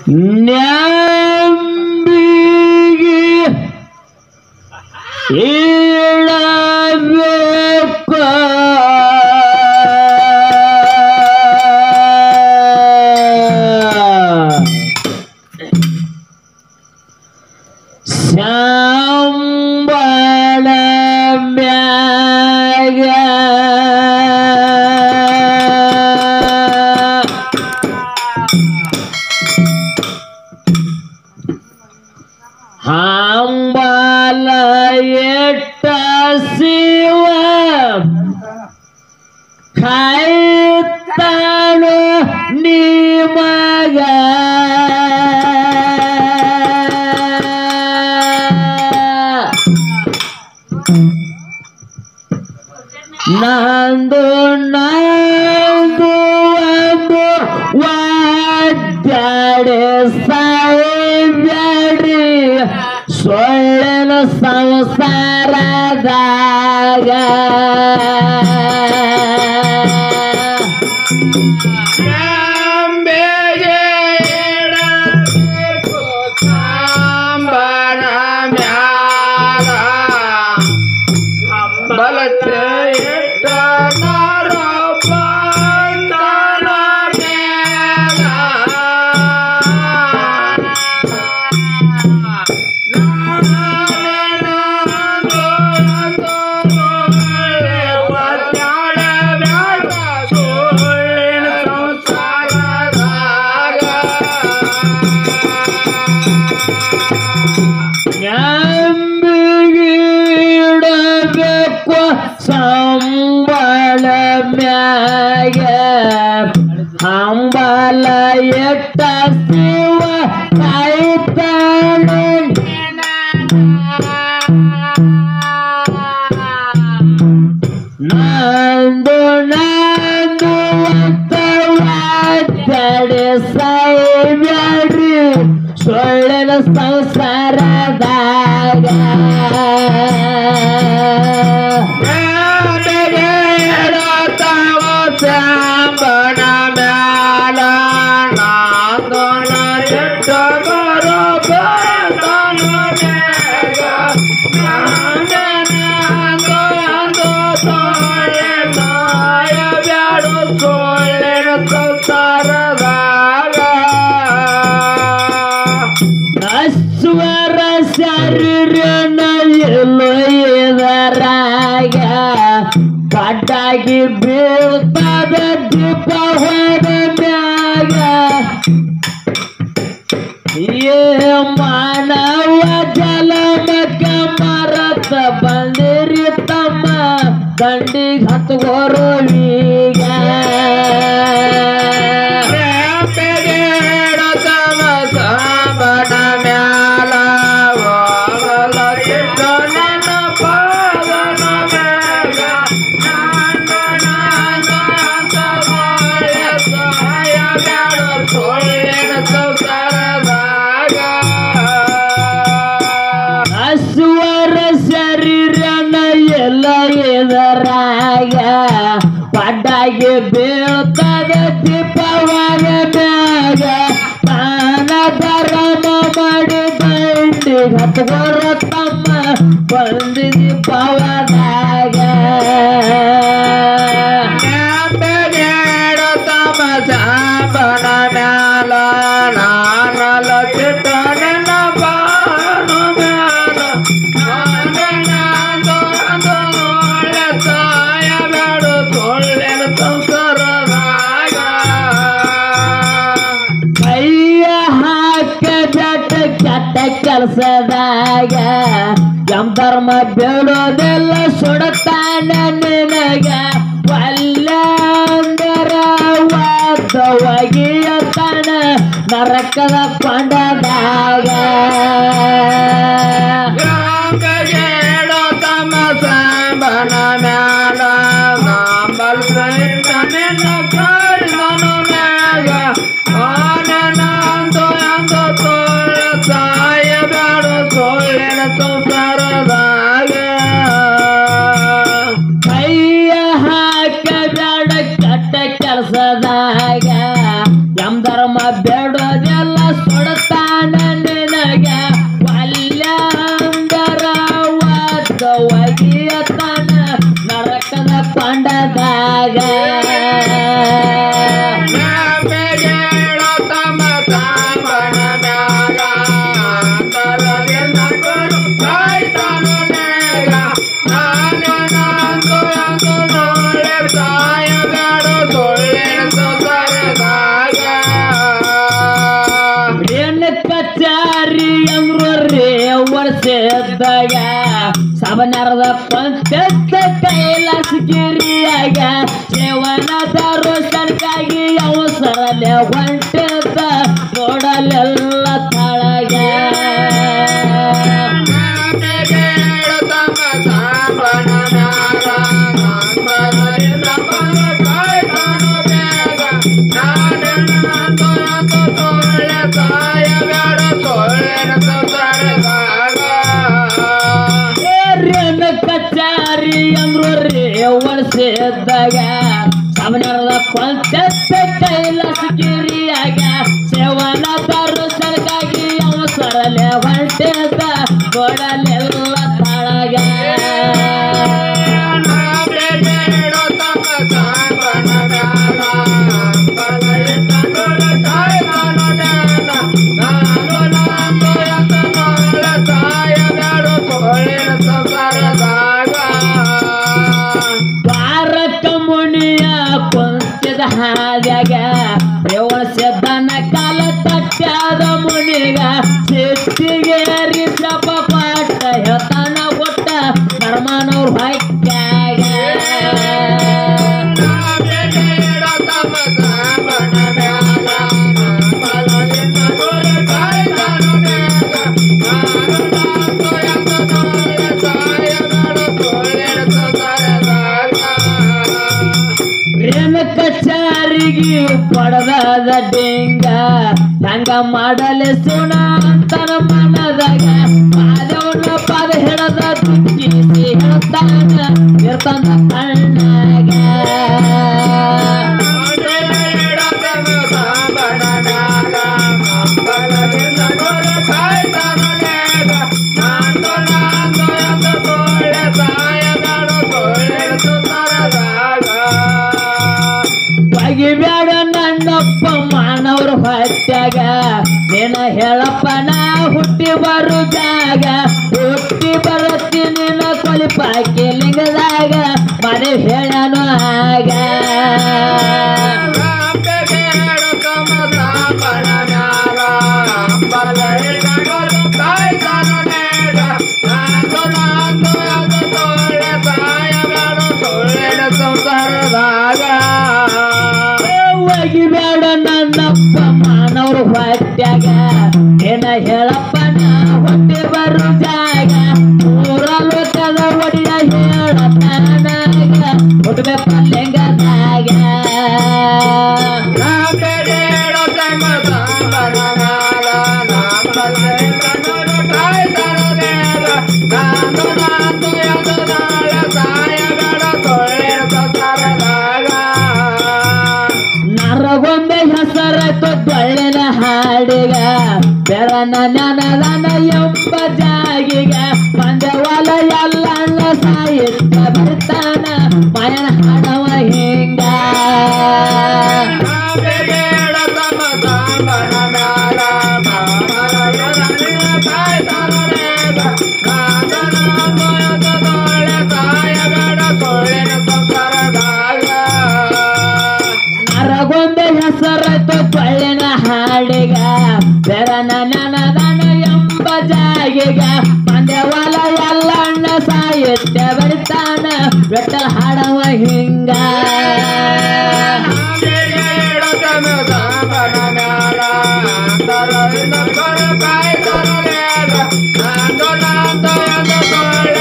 ನಂಬಿಗೆ ಇಳಬೇಕು ಸಂಬಳ ಮ್ಯಾಗ ಹಂಬಲ ಎಟ್ಟ ಶಿವ ಕಾಯ್ತಾನು ನಿಮಗ ನಂದು ನಂದು ಒಂದು ವಾಡ್ಯಾಡೆ ಸಾಯ್ಬ್ಯಾಡ್ರಿ ಸೊಳ್ಳೆನ ಸಂಸಾರದಾಗ ನಂಬೆಗೆ ಇಡಬೇಕು ಸಾಂಬಾರ ಮ್ಯಾಲ ಹಂಬಲಕ್ಕೆ ಇಟ್ಟ ನರ ಬಂಧನ ಮೇಲ. ನಂಬಿಗಿಡಬೇಕು ಸಂಬಳ ಮ್ಯಾಗ ಹಂಬಲ ಎಟ್ಟ ಶಿವ ಕಾಯ್ತಾನೆ ನಂದು ನಂದು ಅಂತವಾದಡೆ ಸಾಯ್ಬ್ಯಾಡ್ರಿ ಸೊಳ್ಳೆನ ಸಂಸಾರದಾಗ ಸಾಂಬಣ ಮ್ಯಾಲ ನಾಂದೋಣ ಎಟ್ಟ ಬರೋ ಬಂಧನ ಮೇಗ. ನಾಂದನಾಂದೋ ಅಂದೋ ಸೊಳ್ಳೆ ಸಾಯಬ್ಯಾಡು ಸೊಳ್ಳೆನ ಸಂಸಾರದಾಗ. ಅಶ್ವರ ಶರೀರನ ಎಲ್ಲೋ ಇದರಾಗ ಪಡ್ಡಾಗಿ ಬೀಳ್ತದ ದೀಪ ಹೊರ ಮ್ಯಾಗ ಏ ಮಾನವ ಜಲಮಕ ಮರತ ಬಂದಿರಿ ತಮ್ಮ ದಂಡಿಗೆ ಹತ್ಗೋರು ಈಗ ಅಶ್ವರ ಶರೀರನ ಎಲ್ಲ ಇದರಾಗ ಪಡ್ಡಾಗಿ ಬೀಳ್ತದ ದೀಪವಾಗ ಮ್ಯಾಗ ತಾನ ಧರ್ಮ ಮಾಡಿ ದಂಡಿ ಹತ್ಗೋರ ತಮ್ಮ ಬಂದಿದಿ ಪವದಾಗ ಕೈಯ ಹಾಕ ಜಟ ಕೆಟ್ಟ ಕೆಲಸದಾಗ ಎಂ ಧರ್ಮ ಬೇಡೋದೆಲ್ಲ ಸುಡತಾನ ನಿನಗ ವಲ್ಲಂದರ ವಾದ ಒಗಿಯತಾನ ನರಕದ ಕೊಂಡದಾಗ ಕೈಯ ಹಾಕ ಸಂಸಾರದಾಗ ಏನ್ ಕಚಾರಿ ಅಂದ್ರು ರೇ ವರ್ಷದಾಗ ಸಬನರದ ಪಂಚ ಕೈಲಾಸಗಿರಿಯಾಗ ಸೇವನದಾರು ಸರ್ಕಾಗಿ ಅವಸರಲೆ ಹೊಂಟದ ನೋಡಲೆಲ್ಲ ತಳಗ ಏರೇನ ಕಚಾರಿ ಅಂದ್ರು ರೇ ವರ್ಷದಾಗ ಸಬನರದ ಪಂಚ ಕೈಲಾಸಗಿರಿಯಾಗ ಸೇವನದಾರು ಸರ್ಕಾಗಿ ಅವಸರಲೆ ಹೊಂಟದ ನೋಡಲೆಲ್ಲ ತಳಗ ಬಾರಕ ಮುನಿಯ ಕುಂತಿದ ಹಾದ್ಯಾಗ ರೇವಣಸಿದ್ದನ ಕಾಲ ತಟ್ಟಾದ ಮುನಿಗ ಸಿಟ್ಟಿಗೆ ರಿಷಭ ಪಾಠ ಹೇಳ್ತಾನ ಕೊಟ್ಟ ಧರ್ಮನವ್ರ ಹಾಕ್ಯಾಗ ಪ್ರೇಮ ಕಚಾರಿಗೆ ಪಡದ ಡಿಂಗ ಹಂಗ ಮಾಡಲೆ ಸುಣ ಅಂತನ ಮನದಾಗ ಪಾದವನ್ನ ಪಾದ ಹಿಡದ ತುಕ್ಕಿಸಿ ಹೇಳ್ತಾನ ಇರ್ತಾನ ಕಣ್ಣಾಗ ಬಗಿಬ್ಯಾಡ ನನ್ನಪ್ಪ ಮಾನವ್ರ ಹೊಟ್ಯಾಗ ನಿನ್ನ ಹೇಳಪ್ಪ ನಾ ಹುಟ್ಟಿ ಬರು ಜಾಗ ಹುಟ್ಟಿ ಬರತ್ತಿ ನಿನ್ನ ಕೊಲಿಪಾಕಿ ಲಿಂಗದಾಗ ಮನೆ ಹೇಳನು ಆಗ ಒಗಿಬೇಡ ನನ್ನಪ್ಪ ಮಾನವ್ರ ಹೊಟ್ಯಾಗ ಏನ ಹೇಳಪ್ಪ ನಾ ಹೊಟ್ಟೆ ಬರು ಜಾಗ ಊರ ಲೋಕದ ಒಡಿಯ ಹೇಳತಾನಾಗ ಹುಟ್ಟಬೇಕ ಲಿಂಗದಾಗ ನರಗೊಂಬೆ ಹೆಸರಾಯ್ತು ಡೊಳ್ಳಿನ ಹಾಡಿಗ ಬೆರನ ನನದನ ಎಂಬ ಜಾಗಿಗ ಪಂದವಾಲ ಎಲ್ಲಣ್ಣ ಸಾಹಿತ್ಯ ಬರ್ತಾನ ಮಯನ ಹಾಡವ ಹಿಂಗ ನರಗೊಂಬೆ ಹೆಸರಾಯ್ತು ಡೊಳ್ಳಿನ ಹಾಡಿಗ ಬೆರನ ನನದನ ಎಂಬ ಜಾಗಿಗ ಪಂದವಾಲ ಎಲ್ಲಣ್ಣ ಸಾಹಿತ್ಯ ಬರ್ತಾನ ಬೆಟ್ಟಲ್ ಹಾಡವ ಹಿಂಗ ಕಾಯ